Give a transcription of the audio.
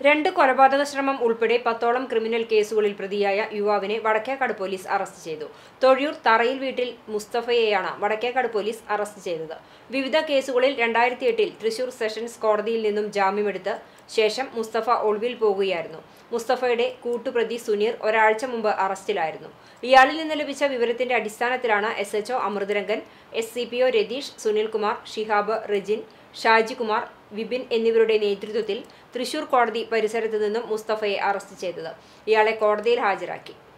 രണ്ട് കൊലപാതക ശ്രമം ഉൾപ്പെടെ പത്തോളം ക്രിമിനൽ കേസുകളിൽ പ്രതിയായ യുവാവിനെ വടക്കേക്കാട് പോലീസ് അറസ്റ്റ് ചെയ്തു തൊഴിയൂർ തറയിൽ വീട്ടിൽ മുസ്തഫയെയാണ് വടക്കേക്കാട് പോലീസ് അറസ്റ്റ് ചെയ്തത് വിവിധ കേസുകളിൽ രണ്ടായിരത്തി എട്ടിൽ തൃശൂർ സെഷൻസ് കോടതിയിൽ നിന്നും ജാമ്യമെടുത്ത് ശേഷം മുസ്തഫ ഒളിവിൽ പോകുകയായിരുന്നു മുസ്തഫയുടെ കൂട്ടുപ്രതി സുനീർ ഒരാഴ്ച മുമ്പ് അറസ്റ്റിലായിരുന്നു ഇയാളിൽ നിന്ന് ലഭിച്ച വിവരത്തിന്റെ അടിസ്ഥാനത്തിലാണ് S H O Amritharangan S C P O Ratheesh Sunilkumar Shihab Rijin Shajikumar Vipin എന്നിവരുടെ നേതൃത്വത്തിൽ തൃശൂർ കോടതി പരിസരത്ത് നിന്നും മുസ്തഫയെ അറസ്റ്റ് ചെയ്തത് ഇയാളെ കോടതിയിൽ ഹാജരാക്കി